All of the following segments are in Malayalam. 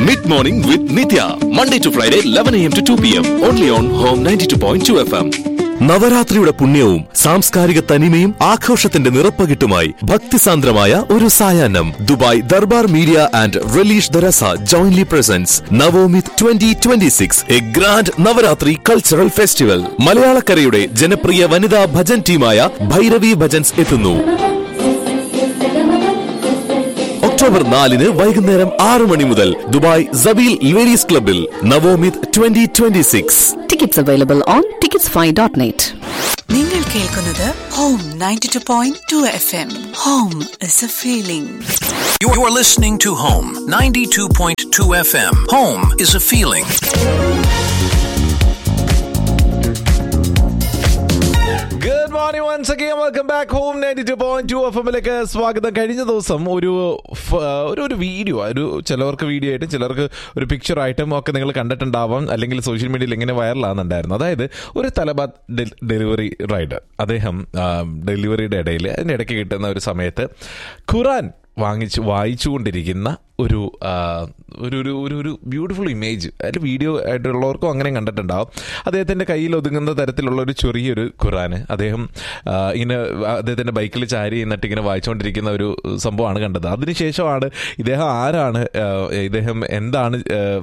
Mid morning with Nitya. Monday to Friday, 11 a.m. to 2 p.m. Only on Home 92.2 FM. നവരാത്രിയുടെ പുണ്യവും സാംസ്കാരിക തനിമയും ആഘോഷത്തിന്റെ നിറപ്പകിട്ടുമായി ഭക്തിസാന്ദ്രമായ ഒരു സായാഹ്നം ദുബായ് ദർബാർ മീഡിയ ആൻഡ് റലീഷ് ദരസ jointly presents Navomith twenty twenty six a grand Navratri cultural festival മലയാളക്കരയുടെ ജനപ്രിയ വനിതാ ഭജൻ ടീമായ ഭൈരവി ഭജൻസ് എത്തുന്നു ഒക്ടോബർ നാലിന് വൈകുന്നേരം ആറ് മണി മുതൽ ദുബായ് സബീൽ ലേഡീസ് ക്ലബിൽ Navomith twenty twenty six Tickets available on ticketsfy.net. നിങ്ങൾ കേൾക്കുന്നത് home ninety two point two F M home is a feeling You're you're listening to Home 92.2 FM. Home is a feeling. Good morning once again welcome back home ninety two point two F എമ്മിലേക്ക് സ്വാഗതം കഴിഞ്ഞ ദിവസം ഒരു ഫ- ഒരു ഒരു വീഡിയോ ഒരു ചിലവർക്ക് വീഡിയോ ആയിട്ടും ചിലർക്ക് ഒരു പിക്ചർ ആയിട്ടും ഒക്കെ നിങ്ങൾ കണ്ടിട്ടുണ്ടാവാം അല്ലെങ്കിൽ സോഷ്യൽ മീഡിയയിൽ ഇങ്ങനെ വൈറലാകുന്നുണ്ടായിരുന്നു അതായത് ഒരു തലബാദ് ഡെ- ഡെലിവറി റൈഡർ അദ്ദേഹം ആ, ഡെലിവറിയുടെ ഇടയിൽ അതിൻ്റെ ഇടയ്ക്ക് കിട്ടുന്ന ഒരു സമയത്ത് ഖുറാൻ വാങ്ങിച്ച് വായിച്ചുകൊണ്ടിരിക്കുന്ന ഒരു ആ, ഒരു ഒരു ഒരു ഒരു ബ്യൂട്ടിഫുൾ ഇമേജ് അതിൽ വീഡിയോ ആയിട്ടുള്ളവർക്കും അങ്ങനെ കണ്ടിട്ടുണ്ടാവും അദ്ദേഹത്തിൻ്റെ കയ്യിൽ ഒതുങ്ങുന്ന തരത്തിലുള്ള ഒരു ചെറിയൊരു ഖുറാന് അദ്ദേഹം ആ, ഇങ്ങനെ അദ്ദേഹത്തിൻ്റെ ബൈക്കിൽ ചാരി എന്നിട്ട് ഇങ്ങനെ വായിച്ചുകൊണ്ടിരിക്കുന്ന ഒരു സംഭവമാണ് കണ്ടത് അതിനുശേഷമാണ് ഇദ്ദേഹം ആരാണ് ആ, ഇദ്ദേഹം എന്താണ്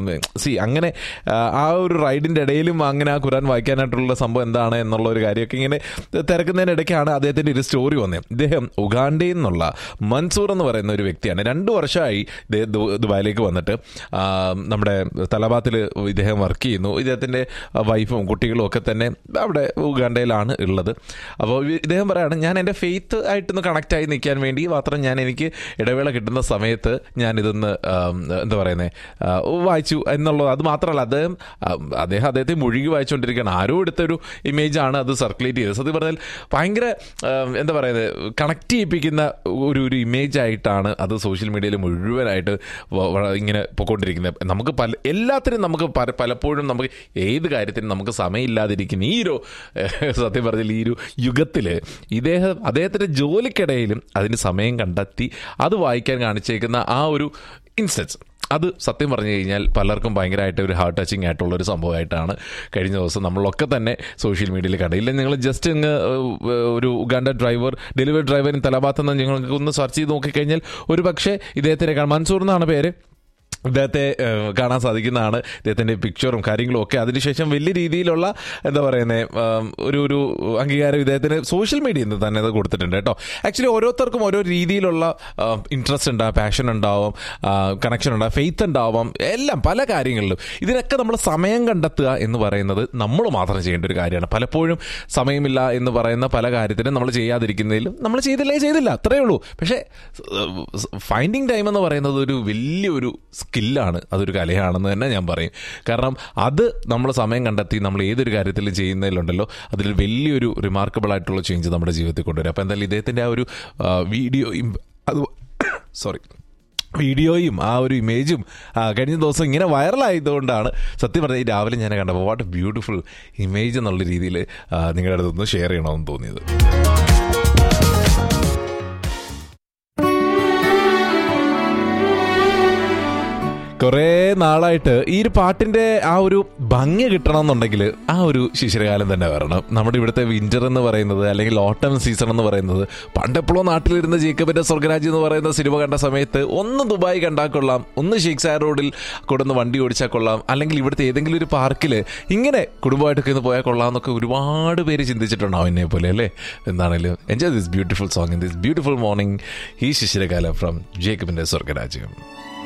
സി അങ്ങനെ ആ, ആ ഒരു റൈഡിൻ്റെ ഇടയിലും അങ്ങനെ ആ ഖുറാൻ വായിക്കാനായിട്ടുള്ള സംഭവം എന്താണ് എന്നുള്ള ഒരു കാര്യമൊക്കെ ഇങ്ങനെ തിരക്കുന്നതിനിടയ്ക്കാണ് അദ്ദേഹത്തിൻ്റെ ഒരു സ്റ്റോറി വന്നത് ഇദ്ദേഹം ഉഗാണ്ടയിൽ നിന്നുള്ള മൻസൂർ എന്ന് പറയുന്ന ഒരു വ്യക്തിയാണ് രണ്ട് വർഷമായി ഇദ്ദേഹം ദു- ദുബായിലേക്ക് വന്നിട്ട് ആ, നമ്മുടെ തലബാത്തിൽ ഇദ്ദേഹം വർക്ക് ചെയ്യുന്നു ഇദ്ദേഹത്തിൻ്റെ വൈഫും കുട്ടികളും ഒക്കെ തന്നെ അവിടെ ഉഗാണ്ടയിലാണ് ഉള്ളത് അപ്പോൾ ഇദ്ദേഹം പറയാണ് ഞാൻ എൻ്റെ ഫെയ്ത്ത് ആയിട്ടൊന്ന് കണക്റ്റ് ആയി നിൽക്കാൻ വേണ്ടി മാത്രം ഞാൻ എനിക്ക് ഇടവേള കിട്ടുന്ന സമയത്ത് ഞാൻ ഇതൊന്ന് ആം, എന്താ പറയുന്നത് വായിച്ചു എന്നുള്ളത് അത് മാത്രമല്ല അദ്ദേഹം ആ, അദ്ദേഹം അദ്ദേഹത്തെ മുഴുകി വായിച്ചുകൊണ്ടിരിക്കുകയാണ് ആരോ എടുത്തൊരു ഇമേജാണ് അത് സർക്കുലേറ്റ് ചെയ്തത് സത്യം പറഞ്ഞാൽ ഭയങ്കര ആ, എന്താ പറയുന്നത് കണക്ട് ചെയ്യിപ്പിക്കുന്ന ഒരു ഒരു ഇമേജ് ആയിട്ടാണ് അത് സോഷ്യൽ മീഡിയയിൽ മുഴുവനായിട്ട് വ- വ- ഇങ്ങനെ പൊക്കോണ്ടിരിക്കുന്നത് നമുക്ക് പല എല്ലാത്തിനും നമുക്ക് പല- പലപ്പോഴും നമുക്ക് ഏത് കാര്യത്തിനും നമുക്ക് സമയമില്ലാതിരിക്കുന്ന ഈ ഒരു ഏഹ്, സത്യം പറഞ്ഞാൽ ഈ ഒരു യുഗത്തിൽ ഇദ്ദേഹം അദ്ദേഹത്തിൻ്റെ ജോലിക്കിടയിലും അതിന് സമയം കണ്ടെത്തി അത് വായിക്കാൻ കാണിച്ചേക്കുന്ന ആ ഒരു ഇൻസ്റ്റൻസ് അത് സത്യം പറഞ്ഞു കഴിഞ്ഞാൽ പലർക്കും ഭയങ്കരമായിട്ട് ഒരു ഹാർട്ട് ടച്ചിങ് ആയിട്ടുള്ള ഒരു സംഭവമായിട്ടാണ് കഴിഞ്ഞ ദിവസം നമ്മളൊക്കെ തന്നെ സോഷ്യൽ മീഡിയയിൽ കണ്ടത് ഇല്ല നിങ്ങൾ ജസ്റ്റ് അങ്ങ് ഏഹ്, ഒരു ഉഗാണ്ട ഡ്രൈവർ ഡെലിവറി ഡ്രൈവറിന് തലഭാഗത്തുനിന്ന് നിങ്ങൾക്ക് ഒന്ന് സെർച്ച് ചെയ്ത് നോക്കിക്കഴിഞ്ഞാൽ ഒരു പക്ഷേ ഇദ്ദേഹത്തിനെ കാണാം മൻസൂർ എന്നാണ് പേര് ഇദ്ദേഹത്തെ ഏഹ്, കാണാൻ സാധിക്കുന്നതാണ് ഇദ്ദേഹത്തിൻ്റെ പിക്ചറും കാര്യങ്ങളും ഒക്കെ അതിനുശേഷം വലിയ രീതിയിലുള്ള എന്താ പറയുന്നത് ഒരു ഒരു അംഗീകാരം ഇദ്ദേഹത്തിന് സോഷ്യൽ മീഡിയയിൽ നിന്ന് തന്നെ അത് കൊടുത്തിട്ടുണ്ട് കേട്ടോ ആക്ച്വലി ഓരോരുത്തർക്കും ഓരോ രീതിയിലുള്ള ഇൻട്രസ്റ്റ് ഉണ്ടാവും പാഷൻ ഉണ്ടാവും കണക്ഷൻ ഉണ്ടാവും ഫെയ്ത്ത് ഉണ്ടാവാം എല്ലാം പല കാര്യങ്ങളിലും ഇതിനൊക്കെ നമ്മൾ സമയം കണ്ടെത്തുക എന്ന് പറയുന്നത് നമ്മൾ മാത്രം ചെയ്യേണ്ട ഒരു കാര്യമാണ് പലപ്പോഴും സമയമില്ല എന്ന് പറയുന്ന പല കാര്യത്തിനും നമ്മൾ ചെയ്യാതിരിക്കുന്നതിലും നമ്മൾ ചെയ്തില്ലേ ചെയ്തില്ല അത്രയേ ഉള്ളൂ പക്ഷേ ഫൈൻഡിങ് ടൈം എന്ന് പറയുന്നത് ഒരു വലിയൊരു സ്കില്ലാണ് അതൊരു കലയാണെന്ന് തന്നെ ഞാൻ പറയും കാരണം അത് നമ്മൾ സമയം കണ്ടെത്തി നമ്മൾ ഏതൊരു കാര്യത്തിലും ചെയ്യുന്നതിലുണ്ടല്ലോ അതിൽ വലിയൊരു റിമാർക്കബിൾ ആയിട്ടുള്ള ചേഞ്ച് നമ്മുടെ ജീവിതത്തിൽ കൊണ്ടുവരും അപ്പോൾ എന്തായാലും ഇദ്ദേഹത്തിൻ്റെ ആ ഒരു ആ, വീഡിയോയും അത് സോറി വീഡിയോയും ആ ഒരു ഇമേജും ആ, കഴിഞ്ഞ ദിവസം ഇങ്ങനെ വൈറലായതുകൊണ്ടാണ് സത്യം പറഞ്ഞാൽ ഈ രാവിലെ ഞാൻ കണ്ടപ്പോൾ വാട്ട് ബ്യൂട്ടിഫുൾ ഇമേജ് എന്നുള്ള രീതിയിൽ നിങ്ങളുടെ അടുത്തൊന്ന് ഷെയർ ചെയ്യണമെന്ന് തോന്നിയത് കുറേ നാളായിട്ട് ഈ ഒരു പാട്ടിന്റെ ആ ഒരു ഭംഗി കിട്ടണമെന്നുണ്ടെങ്കിൽ ആ ഒരു ശിശിരകാലം തന്നെ വരണം നമ്മുടെ ഇവിടുത്തെ വിന്റർ എന്ന് പറയുന്നത് അല്ലെങ്കിൽ ഓട്ടം സീസൺ എന്ന് പറയുന്നത് പണ്ടെപ്പോഴോ നാട്ടിലിരുന്ന ജേക്കബിന്റെ സ്വർഗരാജ് എന്ന് പറയുന്ന സിനിമ കണ്ട സമയത്ത് ഒന്ന് ദുബായ് കണ്ടാൽ കൊള്ളാം ഒന്ന് ഷേഖ് സായർ റോഡിൽ കൊടുന്ന് വണ്ടി ഓടിച്ചാൽ കൊള്ളാം അല്ലെങ്കിൽ ഇവിടുത്തെ ഏതെങ്കിലും ഒരു പാർക്കിൽ ഇങ്ങനെ കുടുംബമായിട്ടൊക്കെ ഒന്ന് പോയാൽ കൊള്ളാം എന്നൊക്കെ ഒരുപാട് പേര് ചിന്തിച്ചിട്ടുണ്ടാവും എന്നെ പോലെ അല്ലേ എന്താണെങ്കിലും enjoy this beautiful song in this beautiful morning ഈ ശിശിരകാലം ഫ്രം ജേക്കബിന്റെ സ്വർഗരാജ്യം